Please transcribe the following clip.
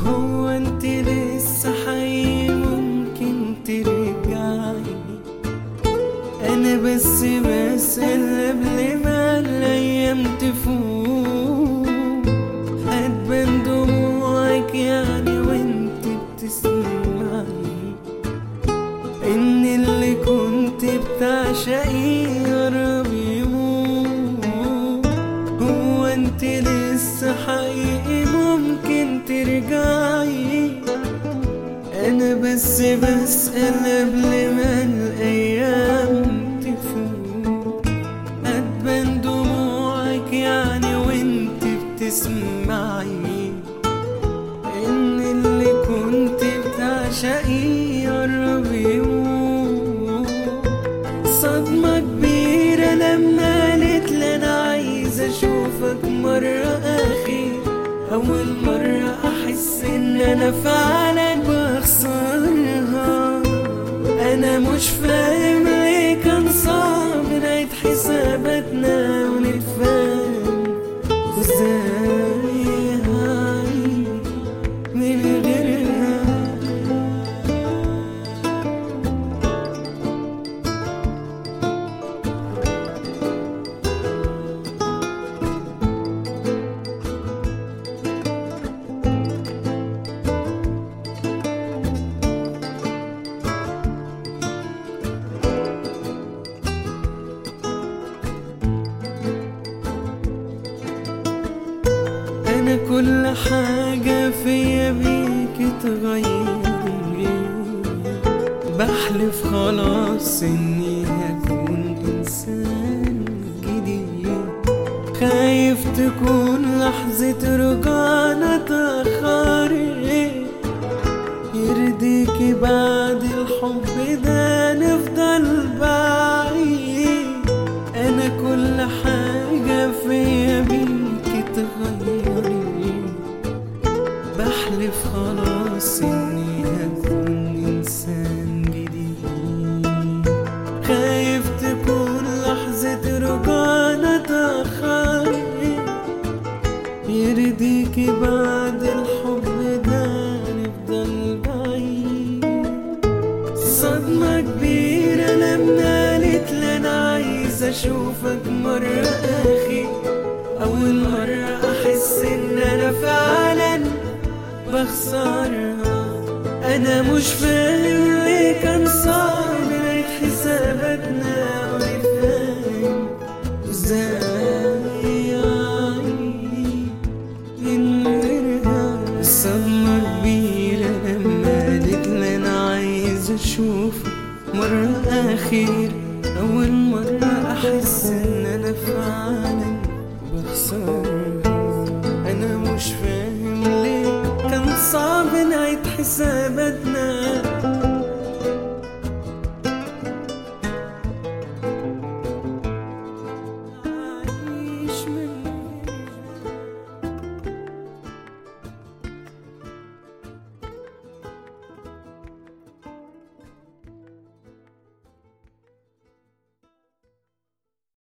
هو انت لسه حي ممكن ترجعي انا بس بسأل قبل ما الايام تفوت هتبان دموعك يعني وانت بتسمعي ان اللي كنت بتعشقي قرب يموت هو انت لسه حقيقي ممكن ترجعي انا بس بسأل قبل ما الايام تفوت هتبان دموعك يعني وانت بتسمعي ان اللي كنت بتعشقي قرب يموت صدمة كبيرة لما قالت لي انا عايز اشوفك مرة اخير اول مرة احس ان انا فعلا بخسرها انا مش فاهم ليه كان صعب نعيد حساباتنا ونتفاهم وازاي هعيش من غيرها انا كل حاجة فيا بيك اتغيرت بحلف خلاص اني هكون انسان جديد خايف تكون لحظة رجعنا اتأخرت يرضيكي بعد الحب ده نفضل بعيد انا كل حاجة فيا بيك اتغيرت بحلف خلاص اني هكون انسان جديد خايف تكون لحظة رجعنا اتأخرت يرضيكي بعد الحب ده نفضل بعيد صدمة كبيرة لما قالت لي أنا عايز أشوفك مرة أخي أول مرة أحس إن أنا فعلا بخسرها أنا مش فاهم ليه كان صعب نعيد حساباتنا ونتفاهم وإزاي أعيش من غيرها الصدمة كبيرة لما قالت لي أنا عايز أشوفك مرة أخير أول مرة أحس إن أنا فعلا بخسرها أنا مش فاهم ليه كان صعب نعيد حساباتنا